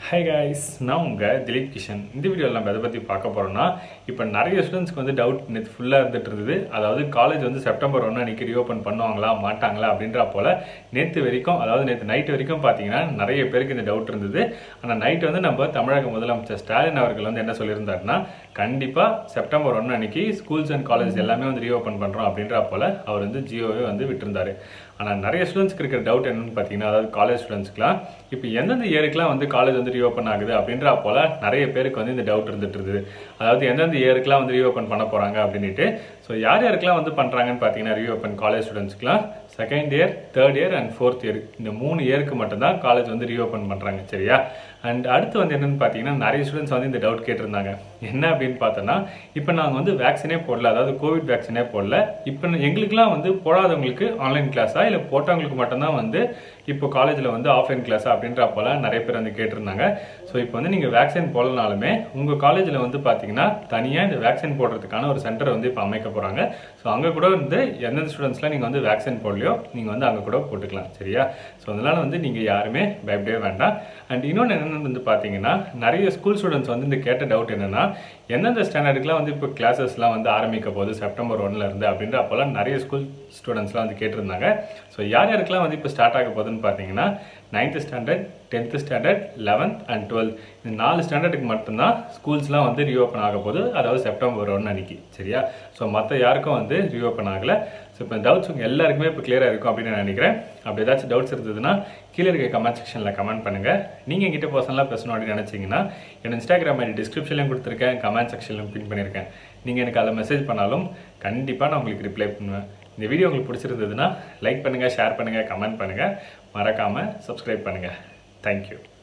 high guys நான் உங்கள் திலீப் கிஷன் இந்த வீடியோவில் நம்ம எதை பற்றி பார்க்க போகிறோம்னா இப்போ நிறைய ஸ்டூடெண்ட்ஸ்க்கு வந்து டவுட் நேற்று ஃபுல்லாக இருந்துட்டு இருந்தது அதாவது காலேஜ் வந்து செப்டம்பர் ஒன்று அன்றைக்கி ரீஓப்பன் பண்ணுவாங்களா மாட்டாங்களா அப்படின்ற போல் நேற்று வரைக்கும் அதாவது நேற்று நைட் வரைக்கும் பார்த்தீங்கன்னா நிறைய பேருக்கு இந்த டவுட் இருந்தது ஆனால் நைட் வந்து நம்ம தமிழக முதலமைச்சர் ஸ்டாலின் அவர்கள் வந்து என்ன சொல்லியிருந்தாருன்னா கண்டிப்பாக செப்டம்பர் ஒன்று அன்னைக்கு ஸ்கூல்ஸ் அண்ட் காலேஜ் எல்லாமே வந்து ரீஓப்பன் பண்ணுறோம் அப்படின்ற போல் அவர் வந்து ஜியோவே வந்து விட்டிருந்தாரு ஆனால் நிறைய ஸ்டூடெண்ட்ஸ்க்கு இருக்கிற டவுட் என்னன்னு பார்த்தீங்கன்னா அதாவது காலேஜ் ஸ்டூடெண்ட்ஸ்க்குலாம் இப்போ எந்தெந்த இயருக்குலாம் வந்து காலேஜ் வந்து ரீஓப்பன் ஆகுது அப்படின்ற போல் நிறைய பேருக்கு வந்து இந்த டவுட் இருந்துட்டு இருந்தது அதாவது எந்தெந்த இயருக்குலாம் வந்து ரீஓப்பன் பண்ண போகிறாங்க அப்படின்ட்டு ஸோ யார் யாருக்கெல்லாம் வந்து பண்ணுறாங்கன்னு பார்த்தீங்கன்னா ரீஓப்பன் காலேஜ் ஸ்டூடெண்ட்ஸ்க்குலாம் second year third year and fourth year இந்த மூணு இயருக்கு மட்டும்தான் காலேஜ் வந்து ரீஓப்பன் பண்ணுறாங்க சரியா அண்ட் அடுத்து வந்து என்னன்னு பார்த்தீங்கன்னா நிறைய ஸ்டூடெண்ட்ஸ் வந்து இந்த டவுட் கேட்டிருந்தாங்க என்ன அப்படின்னு பார்த்தோன்னா இப்போ நாங்கள் வந்து வேக்சினே போடல அதாவது கோவிட் வேக்சினே போடல இப்போ எங்களுக்குலாம் வந்து போடாதவங்களுக்கு ஆன்லைன் கிளாஸா இல்லை போட்டவங்களுக்கு மட்டும்தான் வந்து இப்போ காலேஜில் வந்து ஆஃப்லைன் கிளாஸா அப்படின்ற போல நிறைய பேர் வந்து கேட்டிருந்தாங்க ஸோ இப்போ வந்து நீங்கள் வேக்சின் போடலனாலுமே உங்கள் காலேஜில் வந்து பார்த்தீங்கன்னா தனியாக இந்த வேக்சின் போடுறதுக்கான ஒரு சென்டர் வந்து இப்போ அமைக்க போகிறாங்க ஸோ அங்கே கூட வந்து எந்தெந்த ஸ்டூடெண்ட்ஸ்லாம் நீங்கள் வந்து வேக்சின் போடலையோ நீங்கள் வந்து அங்கே கூட போட்டுக்கலாம் சரியா ஸோ அதனால் வந்து நீங்கள் யாருமே பயப்படவே வேண்டாம் அண்ட் இன்னொன்று என்னென்னு வந்து பார்த்தீங்கன்னா நிறைய ஸ்கூல் ஸ்டூடெண்ட்ஸ் வந்து இந்த கேட்ட டவுட் என்னென்னா எந்தெந்த ஸ்டாண்டர்டுக்குலாம் வந்து இப்போ கிளாஸஸ்லாம் வந்து ஆரம்பிக்க போகுது செப்டம்பர் ஒன்ல இருந்து அப்படின்ற அப்போல்லாம் நிறைய ஸ்கூல் ஸ்டூடெண்ட்ஸ்லாம் வந்து கேட்டிருந்தாங்க ஸோ யார் யாருக்கெல்லாம் வந்து இப்போ ஸ்டார்ட் ஆக போகுதுன்னு பார்த்தீங்கன்னா ninth standard tenth standard eleventh and twelfth இந்த நாலு ஸ்டாண்டர்டுக்கு மட்டும்தான் ஸ்கூல்ஸ்லாம் வந்து ரீஓப்பன் ஆக போகுது அதாவது செப்டம்பர் ஒன்று அன்னைக்கு சரியா ஸோ மற்ற யாருக்கும் வந்து ரீஓப்பன் ஆகலை ஸோ இப்போ டவுட்ஸ் உங்கள் எல்லாருக்குமே இப்போ கிளியராக இருக்கும் அப்படின்னு நான் நினைக்கிறேன் அப்படி ஏதாச்சும் டவுட்ஸ் இருந்ததுன்னா கீழே இருக்க கமெண்ட் செக்ஷனில் கமெண்ட் பண்ணுங்கள் நீங்கள் என்கிட்ட பர்சனலாக பேசணும் அப்படின்னு நினச்சிங்கன்னா என் இன்ஸ்டாகிராம் ஐடி டிஸ்கிரிப்ஷன்லையும் கொடுத்துருக்கேன் கமெண்ட் செக்ஷன்லையும் பின் பண்ணியிருக்கேன் நீங்கள் எனக்கு அதில் மெசேஜ் பண்ணாலும் கண்டிப்பாக நான் உங்களுக்கு ரிப்ளை பண்ணுவேன் இந்த வீடியோ உங்களுக்கு பிடிச்சிருந்ததுன்னா லைக் பண்ணுங்கள் ஷேர் பண்ணுங்கள் கமெண்ட் பண்ணுங்கள் மறக்காமல் சப்ஸ்கிரைப் பண்ணுங்கள் தேங்க்யூ